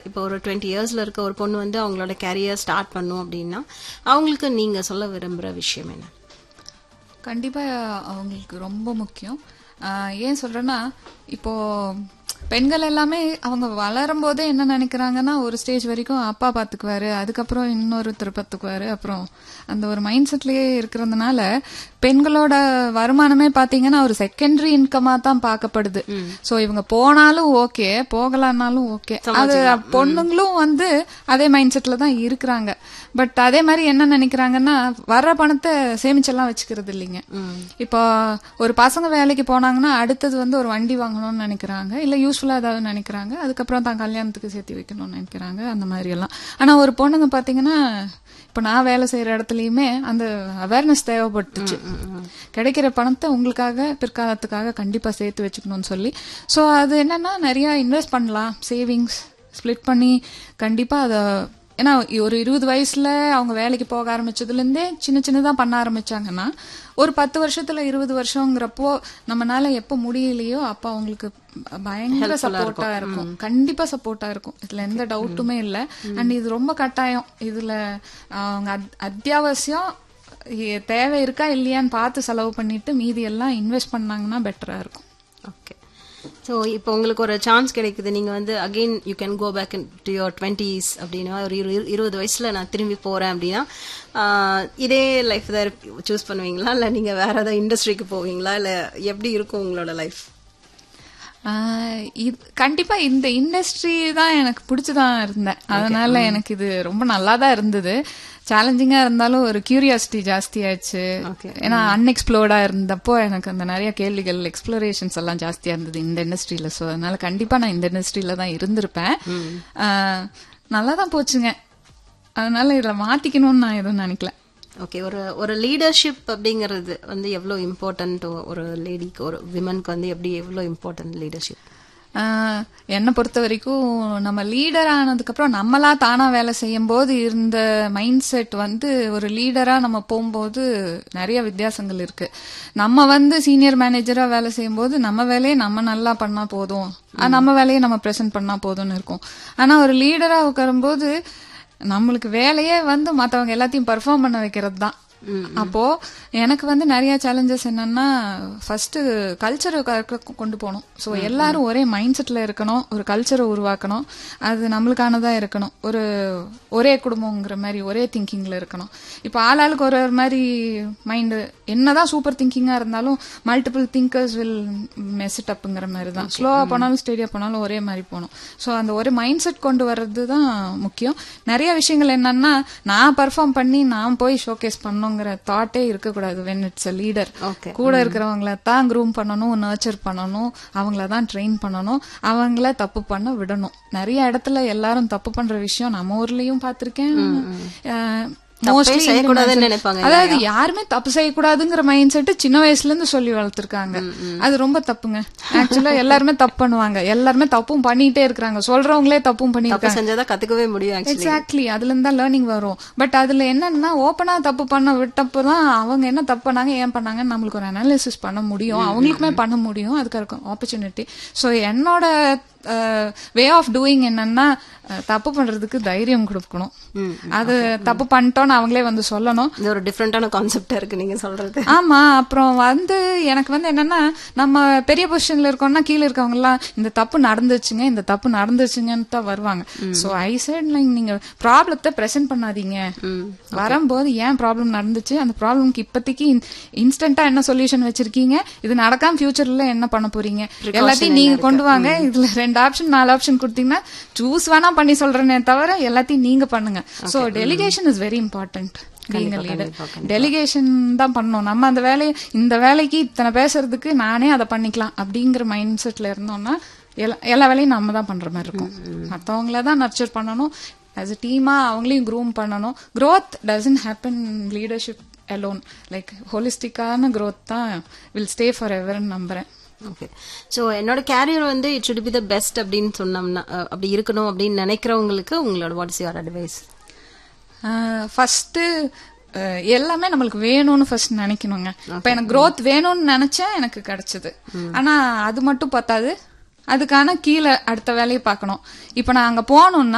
இப்போ ஒரு டுவெண்ட்டி இயர்ஸ்ல இருக்க ஒரு பொண்ணு வந்து அவங்களோட கேரியர் ஸ்டார்ட் பண்ணும் அப்படின்னா அவங்களுக்கு நீங்க சொல்ல விரும்புற விஷயம் என்ன கண்டிப்பா அவங்களுக்கு ரொம்ப முக்கியம் ஆஹ் ஏன் சொல்றேன்னா இப்போ பெண்கள் எல்லாமே அவங்க வளரும் போதே என்ன நினைக்கிறாங்கன்னா ஒரு ஸ்டேஜ் வரைக்கும் அப்பா பாத்துக்குவாரு அதுக்கப்புறம் இன்னொருத்தர் பாத்துக்குவாரு அப்புறம் அந்த ஒரு மைண்ட் செட்லயே இருக்கிறதுனால பெண்களோட வருமானமே பாத்தீங்கன்னா ஒரு செகண்டரி இன்கமா தான் பார்க்கப்படுது சோ இவங்க போனாலும் ஓகே போகலான்னாலும் ஓகே அது பொண்ணுங்களும் வந்து அதே மைண்ட் செட்ல தான் இருக்கிறாங்க பட் அதே மாதிரி என்ன நினைக்கிறாங்கன்னா வர்ற பணத்தை சேமிச்செல்லாம் வச்சுக்கிறது இல்லைங்க இப்போ ஒரு பசங்க வேலைக்கு போனாங்கன்னா அடுத்தது வந்து ஒரு வண்டி வாங்கணும்னு நினைக்கிறாங்க இல்ல யூஸ்ஃபுல்லா ஏதாவது நினைக்கிறாங்க அதுக்கப்புறம் தான் கல்யாணத்துக்கு சேர்த்து வைக்கணும்னு நினைக்கிறாங்க அந்த மாதிரி எல்லாம் ஆனா ஒரு பொண்ணுங்க பாத்தீங்கன்னா இப்ப நான் வேலை செய்யற இடத்துலயுமே அந்த அவேர்னஸ் தேவைப்பட்டுச்சு கிடைக்கிற பணத்தை உங்களுக்காக பிற்காலத்துக்காக கண்டிப்பா சேர்த்து வச்சுக்கணும்னு சொல்லி சோ அது என்னன்னா நிறைய இன்வெஸ்ட் பண்ணலாம் சேவிங்ஸ் ஸ்ப்ளிட் பண்ணி கண்டிப்பா அதை ஏன்னா ஒரு இருபது வயசுல அவங்க வேலைக்கு போக ஆரம்பிச்சதுல இருந்தே சின்ன சின்னதா பண்ண ஆரம்பிச்சாங்கன்னா ஒரு பத்து வருஷத்துல இருபது வருஷங்கிறப்போ நம்மனால எப்ப முடியலையோ அப்ப அவங்களுக்கு பயங்கர சப்போர்ட்டா இருக்கும் கண்டிப்பா சப்போர்ட்டா இருக்கும் இதுல எந்த டவுட்டுமே இல்ல அண்ட் இது ரொம்ப கட்டாயம் இதுல அவங்க அத்- அத்தியாவசியம் இ- தேவை இருக்கா இல்லையான்னு பார்த்து செலவு பண்ணிட்டு மீதி எல்லாம் இன்வெஸ்ட் பண்ணாங்கன்னா பெட்டரா இருக்கும் ஓகே ஸோ இப்போ உங்களுக்கு ஒரு சான்ஸ் கிடைக்குது நீங்க வந்து again you can go back to your twenties அப்படின்னா ஒரு இரு- இருபது வயசுல நான் திரும்பி போறேன் அப்படின்னா ஆஹ், இதே லைஃப் தான் சூஸ் பண்ணுவீங்களா இல்ல நீங்க வேற ஏதாவது இண்டஸ்ட்ரிக்கு போவீங்களா இல்ல எப்படி இருக்கும் உங்களோட லைஃப் ஆஹ் இது- கண்டிப்பா இந்த இண்டஸ்ட்ரி தான் எனக்கு பிடிச்சுதான் இருந்தேன் அதனால எனக்கு இது ரொம்ப நல்லா தான் இருந்தது சேலஞ்சிங்கா இருந்தாலும் ஒரு கியூரியாசிட்டி ஜாஸ்தி ஆயிடுச்சு Okay. ஏன்னா அன்எக்ஸ்ப்ளோர்டா இருந்தப்போ எனக்கு அந்த நிறைய கேள்விகள் எக்ஸ்ப்ளோரேஷன்ஸ் எல்லாம் ஜாஸ்தியா இருந்தது இந்த இண்டஸ்ட்ரியில சோ அதனால கண்டிப்பா நான் இந்த இண்டஸ்ட்ரியில தான் இருந்திருப்பேன் ஆஹ் நல்லா தான் போச்சுங்க அதனால இதுல மாத்திக்கணும்னு நான் எதுவும் நினைக்கல ஓகே ஒரு ஒரு லீடர்ஷிப் அப்படிங்கிறது வந்து எவ்வளோ இம்பார்ட்டன்ட் ஒரு லேடிக்கு ஒரு விமனுக்கு வந்து எப்படி எவ்வளோ இம்பார்ட்டன்ட் லீடர்ஷிப் ஆஹ் என்னை பொறுத்த வரைக்கும் நம்ம லீடர் ஆனதுக்கு அப்புறம் நம்மளா தானா வேலை செய்யும் போது இருந்த மைண்ட் செட் வந்து ஒரு லீடரா நம்ம போகும்போது நிறைய வித்தியாசங்கள் இருக்கு நம்ம வந்து சீனியர் மேனேஜரா வேலை செய்யும் போது நம்ம வேலையை நம்ம நல்லா பண்ணா போதும் ஆஹ் நம்ம வேலையை நம்ம பிரசன்ட் பண்ணா போதும்னு இருக்கும் ஆனா ஒரு லீடரா உட்காரும்போது நம்மளுக்கு வேலையே வந்து மத்தவங்க எல்லாத்தையும் பெர்ஃபார்ம் பண்ண வைக்கிறது தான் அப்போ எனக்கு வந்து நிறைய சேலஞ்சஸ் என்னன்னா ஃபர்ஸ்ட் கல்ச்சரை கொண்டு போகணும் ஸோ எல்லாரும் ஒரே மைண்ட் செட்ல இருக்கணும் ஒரு கல்ச்சரை உருவாக்கணும் அது நம்மளுக்கானதா இருக்கணும் ஒரு ஒரே குடும்பங்கிற மாதிரி ஒரே திங்கிங்ல இருக்கணும் இப்போ ஆளாளுக்கு ஒரு ஒரு மாதிரி மைண்டு என்னதான் சூப்பர் திங்கிங்கா இருந்தாலும் மல்டிபிள் திங்கர்ஸ் வில் மெஸ்ட் அப்புங்கிற மாதிரி தான் ஸ்லோவா போனாலும் ஸ்டேடியா போனாலும் ஒரே மாதிரி போகணும் ஸோ அந்த ஒரு மைண்ட் செட் கொண்டு வர்றது தான் முக்கியம் நிறைய விஷயங்கள் என்னன்னா நான் பர்ஃபார்ம் பண்ணி நான் போய் ஷோகேஸ் பண்ணணுங்கிற தாட்டே இருக்கக்கூடாது when it's a leader okay கூட இருக்கிறவங்கள தான் க்ரூம் பண்ணணும் நர்ச்சர் பண்ணணும் அவங்கள தான் ட்ரெயின் பண்ணணும் அவங்கள தப்பு பண்ண விடணும் நிறைய இடத்துல எல்லாரும் தப்பு பண்ற விஷயம் நம்ம ஊர்லயும் பார்த்திருக்கேன் மோஸ்ட்லி செய்யக்கூடாதுன்னு நினைப்பாங்க அதாவது யாருமே தப்பு செய்யக்கூடாதுங்கிற மைண்ட் செட் சின்ன வயசுல இருந்து சொல்லி வளர்த்திருக்காங்க அது ரொம்ப தப்புங்க ஆக்சுவலா எல்லாருமே தப்பு பண்ணுவாங்க எல்லாருமே தப்பும் பண்ணிட்டே இருக்காங்க சொல்றவங்களே தப்பும் பண்ணி தப்பு செஞ்சாதான் கத்துக்கவே முடியும் ஆக்சுவலி எக்ஸாக்ட்லி அதுல இருந்தா லேர்னிங் வரும் பட் அதுல என்னன்னா ஓப்பனா தப்பு பண்ண விட்டப்பதான் அவங்க என்ன தப்பு பண்ணாங்க ஏன் பண்ணாங்கன்னு நம்மளுக்கு ஒரு அனாலிசிஸ் பண்ண முடியும் அவங்களுக்குமே பண்ண முடியும் அதுக்கு இருக்கும் ஆப்பர்ச்சுனிட்டி ஸோ என்னோட வே ஆஃப் டூயிங் என்னன்னா அஹ், தப்பு பண்றதுக்கு தைரியம் கொடுக்கணும் அது தப்பு பண்ணிட்டோம்னு அவங்களே வந்து சொல்லணும் இது ஒரு டிஃப்ரெண்டான கான்செப்டா இருக்கு நீங்க சொல்றது ஆமா அப்புறம் வந்து எனக்கு வந்து என்னன்னா நம்ம பெரிய பொசிஷன்ல இருக்கோம்னா கீழே இருக்கவங்க எல்லாம் இந்த தப்பு நடந்துச்சுங்க இந்த தப்பு நடந்துச்சுங்கன்னு தான் வருவாங்க சோ ஐ சைட் லைக் நீங்க ப்ராப்ளத்தை பிரசன்ட் பண்ணாதீங்க வரும்போது ஏன் ப்ராப்ளம் நடந்துச்சு அந்த ப்ராப்ளம்க்கு இப்போதைக்கு இன்ஸ்டன்டா என்ன சொல்யூஷன் வச்சிருக்கீங்க இது நடக்காம ஃபியூச்சர்ல என்ன பண்ண போறீங்க எல்லாத்தையும் நீங்க கொண்டு வாங்க இதுல ரெண்டு ஆப்ஷன் நாலு ஆப்ஷன் கொடுத்தீங்கன்னா சூஸ் வேணா பண்ணி சொல்றேனே தவிர எல்லாத்தையும் நீங்க பண்ணுங்க so delegation is very important being leader delegation தான் பண்ணணும் நம்ம அந்த வேலையை இந்த வேலைக்கு இத்தனை பேசுறதுக்கு நானே அதை பண்ணிக்கலாம் அப்படிங்கிற மைண்ட் செட்ல இருந்தோம்னா எல்லா எல்லா வேலையும் நம்ம தான் பண்ற மாதிரி இருக்கும் மற்றவங்கள தான் நர்ச்சர் பண்ணணும் ஆஸ் அ டீமா அவங்களையும் க்ரூம் பண்ணணும் growth doesn't happen leadership alone like ஹோலிஸ்டிக்கான growth தான் வில் ஸ்டே ஃபார் எவர்னு நம்புறேன் ஓகே ஸோ என்னோட கேரியர் வந்து it should be the best அப்படின்னு சொன்னோம்னா அஹ், அப்படி இருக்கணும் அப்படின்னு நினைக்கிறவங்களுக்கு உங்களோட வாட்ஸ் யுவர் அட்வைஸ் ஃபர்ஸ்ட் எல்லாமே நம்மளுக்கு வேணும்னு ஃபர்ஸ்ட் நினைக்கணுங்க இப்ப எனக்கு growth வேணும்னு நினைச்சேன் எனக்கு கிடைச்சது ஆனா அது மட்டும் பத்தாது அதுக்கான கீழே அடுத்த வேலையை பார்க்கணும் இப்ப நான் அங்க போகணும்னா